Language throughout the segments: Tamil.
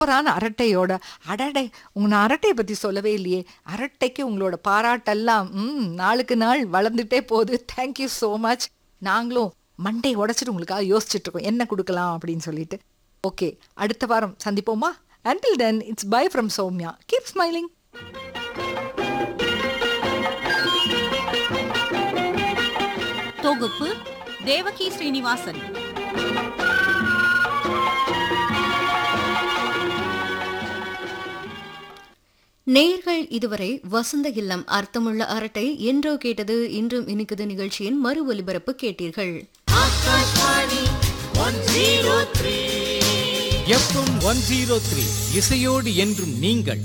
சூப்பரான அரட்டையோட அடடே உங்க நான் அரட்டையை பத்தி சொல்லவே இல்லையே அரட்டைக்கு உங்களோட பாராட்டெல்லாம் ம் நாளுக்கு நாள் வளர்ந்துட்டே போகுது தேங்க்யூ ஸோ மச் நாங்களும் மண்டை உடைச்சிட்டு உங்களுக்காக யோசிச்சுட்டு இருக்கோம் என்ன கொடுக்கலாம் அப்படின்னு சொல்லிட்டு ஓகே அடுத்த வாரம் சந்திப்போமா until then it's bye from Soumya keep smiling தொகுப்பு தேவகி ஸ்ரீனிவாசன் நேயர்கள் இதுவரை வசந்த இல்லம் அர்த்தமுள்ள அரட்டை என்றோ கேட்டது இன்றும் இனிக்குது நிகழ்ச்சியின் மறு ஒலிபரப்பு கேட்டீர்கள் எஃப்எம் ஒன் ஜீரோ த்ரீ இசையோடு என்றும் நீங்கள்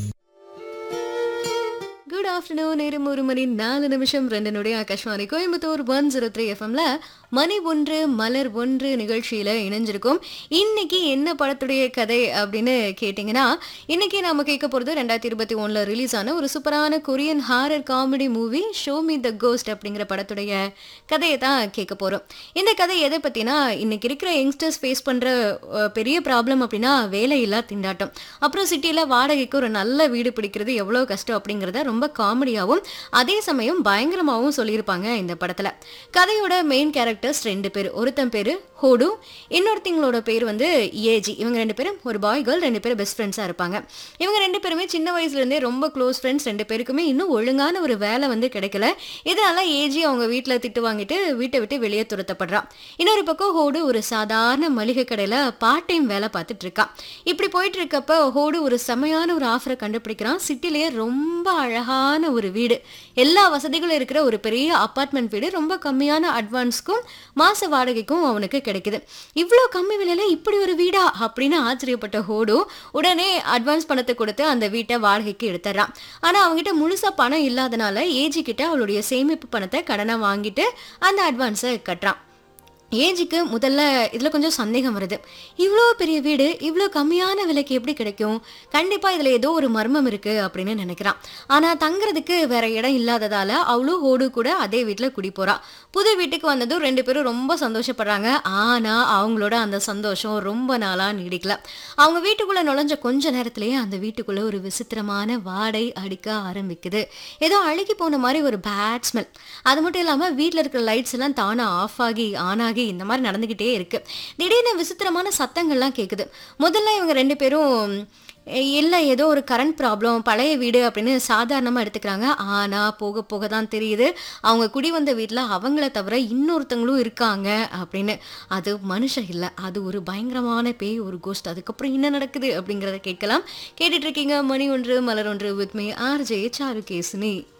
குட் ஆஃப்டர்நூன் நேரம் ஒரு மணி நாலு நிமிஷம் ரெண்டு நொடி Akashvani Coimbatore one zero three எஃப்எம்ல மணி ஒன்று மலர் ஒன்று நிகழ்ச்சியில இணைஞ்சிருக்கோம் இன்னைக்கு என்ன படத்துடைய கதை அப்படின்னு கேட்டிங்கன்னா இன்னைக்கு நாம கேட்க போறது ரெண்டாயிரத்தி இருபத்தி ஒண்ணுல ரிலீஸ் ஆன ஒரு சூப்பரான Korean horror comedy movie show me the ghost அப்படிங்கிற படத்துடைய கதையை தான் கேட்க போறோம் இந்த கதை எதை பத்தினா இன்னைக்கு இருக்கிற யங்ஸ்டர்ஸ் ஃபேஸ் பண்ற அஹ், பெரிய ப்ராப்ளம் அப்படின்னா வேலையில்லா திண்டாட்டம் அப்புறம் சிட்டியில வாடகைக்கு ஒரு நல்ல வீடு பிடிக்கிறது எவ்வளோ கஷ்டம் அப்படிங்கிறத ரொம்ப காமெடியாகவும் அதே சமயம் பயங்கரமாகவும் சொல்லியிருப்பாங்க இந்த படத்துல கதையோட மெயின் கேரக்டர்ஸ் ரெண்டு பேர் ஒருத்தன் பேரு ஹோடு இன்னொருத்தங்களோட பேர் வந்து ஏஜி இவங்க ரெண்டு பேரும் ஒரு பாய் கேர்ள் ரெண்டு பேரும் பெஸ்ட் ஃப்ரெண்ட்ஸாக இருப்பாங்க இவங்க ரெண்டு பேருமே சின்ன வயசுல இருந்தே ரொம்ப க்ளோஸ் ஃப்ரெண்ட்ஸ் ரெண்டு பேருக்குமே இன்னும் ஒழுங்கான ஒரு வேலை வந்து கிடைக்கல இதனால ஏஜி அவங்க வீட்டில் திட்டு வாங்கிட்டு வீட்டை விட்டு வெளியே துரத்தப்படுறான் இன்னொரு பக்கம் ஹோடு ஒரு சாதாரண மளிகை கடையில் பார்ட் டைம் வேலை பார்த்துட்டு இருக்கா இப்படி போயிட்டு இருக்கப்ப ஹோடு ஒரு செமையான ஒரு ஆஃபரை கண்டுபிடிக்கிறான் சிட்டிலேயே ரொம்ப அழகான ஒரு வீடு எல்லா வசதிகளும் இருக்கிற ஒரு பெரிய அப்பார்ட்மெண்ட் வீடு ரொம்ப கம்மியான அட்வான்ஸ்க்கும் மாச வாடகைக்கும் அவனுக்கு கிடைக்குது இவ்வளோ கம்மி விலையில இப்படி ஒரு வீடா அப்படின்னு ஆச்சரியப்பட்ட ஹோடு உடனே அட்வான்ஸ் பணத்தை கொடுத்து அந்த வீட்டை வாடகைக்கு எடுத்துறான் ஆனா அவங்ககிட்ட முழுசா பணம் இல்லாதனால ஏஜி கிட்ட அவளுடைய சேமிப்பு பணத்தை கடனை வாங்கிட்டு அந்த அட்வான்ஸை கட்டுறான் ஏஜிக்கு முதல்ல இதில் கொஞ்சம் சந்தேகம் வருது இவ்வளோ பெரிய வீடு இவ்வளோ கம்மியான விலைக்கு எப்படி கிடைக்கும் கண்டிப்பாக இதில் ஏதோ ஒரு மர்மம் இருக்குது அப்படின்னு நினைக்கிறான் ஆனால் தங்குறதுக்கு வேற இடம் இல்லாததால அவளும் ஹோடு கூட அதே வீட்டில் குடி போறா புது வீட்டுக்கு வந்ததும் ரெண்டு பேரும் ரொம்ப சந்தோஷப்படுறாங்க ஆனால் அவங்களோட அந்த சந்தோஷம் ரொம்ப நாளாக நீடிக்கல அவங்க வீட்டுக்குள்ளே நுழைஞ்ச கொஞ்ச நேரத்திலேயே அந்த வீட்டுக்குள்ளே ஒரு விசித்திரமான வாடை அடிக்க ஆரம்பிக்குது ஏதோ அழுகி போன மாதிரி ஒரு பேட் ஸ்மெல் அது மட்டும் இல்லாமல் வீட்டில் இருக்கிற லைட்ஸ் எல்லாம் தானே ஆஃப் ஆகி ஆன் ஆகி இந்த மாதிரி நடந்துக்கிட்டே இருக்கு திடீர்னு விசித்திரமான சத்தங்கள்லாம் கேட்குது முதல்ல இவங்க ரெண்டு பேரும் இல்லை ஏதோ ஒரு கரண்ட் ப்ராப்ளம் பழைய வீடு அப்படின்னு சாதாரணமாக எடுத்துக்கிறாங்க ஆனால் போக போக தான் தெரியுது அவங்க குடி வந்த வீட்டில் அவங்கள தவிர இன்னொருத்தங்களும் இருக்காங்க அப்படின்னு அது மனுஷன் இல்லை அது ஒரு பயங்கரமான பேய் ஒரு கோஸ்ட் அதுக்கப்புறம் என்ன நடக்குது அப்படிங்கிறத கேட்கலாம் கேட்டுட்டு இருக்கீங்க மணி ஒன்று மலர் ஒன்று with me RJ Charu Keshini